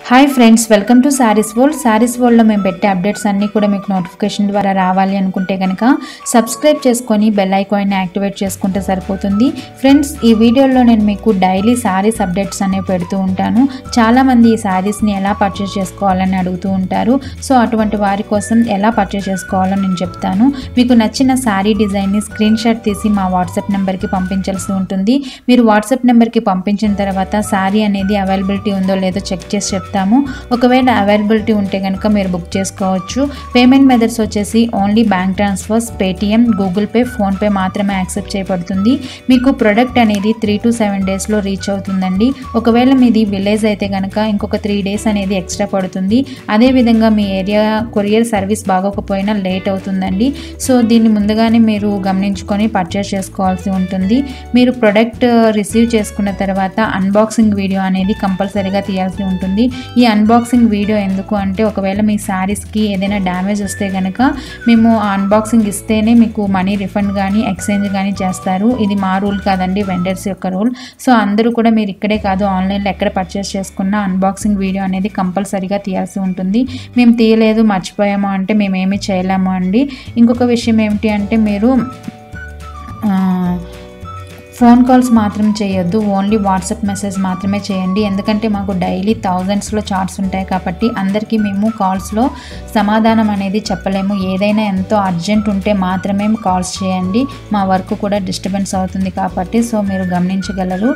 hi friends welcome to sarees world శారీస్ వరల్డ్లో మేము పెట్టే అప్డేట్స్ అన్నీ కూడా మీకు నోటిఫికేషన్ ద్వారా రావాలి అనుకుంటే కనుక సబ్స్క్రైబ్ చేసుకొని బెల్ ఐకాన్ని యాక్టివేట్ చేసుకుంటే సరిపోతుంది ఫ్రెండ్స్ ఈ వీడియోలో నేను మీకు డైలీ శారీస్ అప్డేట్స్ అనేవి పెడుతూ ఉంటాను చాలామంది ఈ శారీస్ని ఎలా పర్చేస్ చేసుకోవాలని అడుగుతూ ఉంటారు సో అటువంటి వారి కోసం ఎలా పర్చేస్ చేసుకోవాలో నేను చెప్తాను మీకు నచ్చిన శారీ డిజైన్ని స్క్రీన్ షాట్ తీసి మా వాట్సాప్ నెంబర్కి పంపించాల్సి ఉంటుంది మీరు వాట్సాప్ నెంబర్కి పంపించిన తర్వాత శారీ అనేది అవైలబిలిటీ ఉందో లేదో చెక్ చేసి చెప్తాము ఒకవేళ అవైలబిలిటీ ఉంటే కనుక మీరు బుక్ చేసుకోవచ్చు పేమెంట్ మెథడ్స్ వచ్చేసి only bank transfers Paytm Google Pay PhonePe మాత్రమే యాక్సెప్ట్ చేయబడుతుంది మీకు ప్రొడక్ట్ అనేది త్రీ టు సెవెన్ డేస్లో రీచ్ అవుతుందండి ఒకవేళ మీది విలేజ్ అయితే కనుక ఇంకొక త్రీ డేస్ అనేది ఎక్స్ట్రా పడుతుంది అదేవిధంగా మీ ఏరియా కొరియర్ సర్వీస్ బాగోకపోయినా లేట్ అవుతుందండి సో దీన్ని ముందుగానే మీరు గమనించుకొని పర్చేస్ చేసుకోవాల్సి ఉంటుంది మీరు ప్రొడక్ట్ రిసీవ్ చేసుకున్న తర్వాత అన్బాక్సింగ్ వీడియో అనేది కంపల్సరీగా తీయాల్సి ఉంటుంది ఈ అన్బాక్సింగ్ వీడియో ఎందుకు అంటే ఒకవేళ మీ శారీస్కి ఏదైనా డ్యామేజ్ వస్తే కనుక మేము ఆ అన్బాక్సింగ్ ఇస్తేనే మీకు మనీ రిఫండ్ కానీ ఎక్స్చేంజ్ కానీ చేస్తారు ఇది మా రూల్ కాదండి వెండర్స్ యొక్క రూల్ సో అందరూ కూడా మీరు ఇక్కడే కాదు ఆన్లైన్లో ఎక్కడ పర్చేస్ చేసుకున్న అన్బాక్సింగ్ వీడియో అనేది కంపల్సరీగా తీయాల్సి ఉంటుంది మేము తీయలేదు మర్చిపోయాము అంటే మేము ఏమీ చేయలేము అండి ఇంకొక విషయం ఏమిటి అంటే మీరు ఆ, ఫోన్ కాల్స్ మాత్రం చేయొద్దు ఓన్లీ వాట్సాప్ మెసేజ్ మాత్రమే చేయండి ఎందుకంటే మాకు డైలీ థౌజండ్స్లో చార్ట్స్ ఉంటాయి కాబట్టి అందరికీ మేము కాల్స్లో సమాధానం అనేది చెప్పలేము ఏదైనా ఎంతో అర్జెంట్ ఉంటే మాత్రమే కాల్స్ చేయండి మా వర్క్ కూడా డిస్టర్బెన్స్ అవుతుంది కాబట్టి సో మీరు గమనించగలరు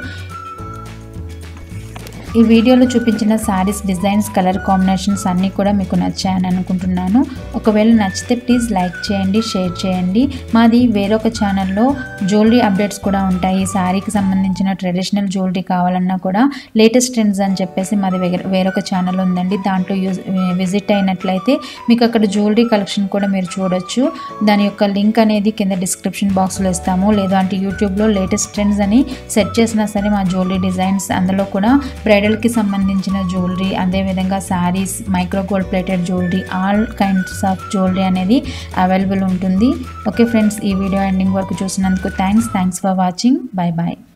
ఈ వీడియోలో చూపించిన శారీస్ డిజైన్స్ కలర్ కాంబినేషన్స్ అన్నీ కూడా మీకు నచ్చాయని అనుకుంటున్నాను ఒకవేళ నచ్చితే ప్లీజ్ లైక్ చేయండి షేర్ చేయండి మాది వేరొక ఛానల్లో జ్యువెలరీ అప్డేట్స్ కూడా ఉంటాయి ఈ శారీకి సంబంధించిన ట్రెడిషనల్ జ్యువెలరీ కావాలన్నా కూడా లేటెస్ట్ ట్రెండ్స్ అని చెప్పేసి మాది వేరే- వేరొక ఛానల్ ఉందండి దాంట్లో యూజ్ విజిట్ అయినట్లయితే మీకు అక్కడ జ్యువెలరీ కలెక్షన్ కూడా మీరు చూడొచ్చు దాని యొక్క లింక్ అనేది కింద డిస్క్రిప్షన్ బాక్స్లో ఇస్తాము లేదు అంటే యూట్యూబ్లో లేటెస్ట్ ట్రెండ్స్ అని సెట్ చేసినా సరే మా జ్యువెలరీ డిజైన్స్ అందులో కూడా బ్రైడల్కి సంబంధించిన జ్యువెలరీ అదేవిధంగా sarees micro gold plated jewellery all kinds of jewellery అనేది అవైలబుల్ ఉంటుంది ఓకే ఫ్రెండ్స్ ఈ వీడియో ఎండింగ్ వరకు చూసినందుకు thanks thanks for watching bye bye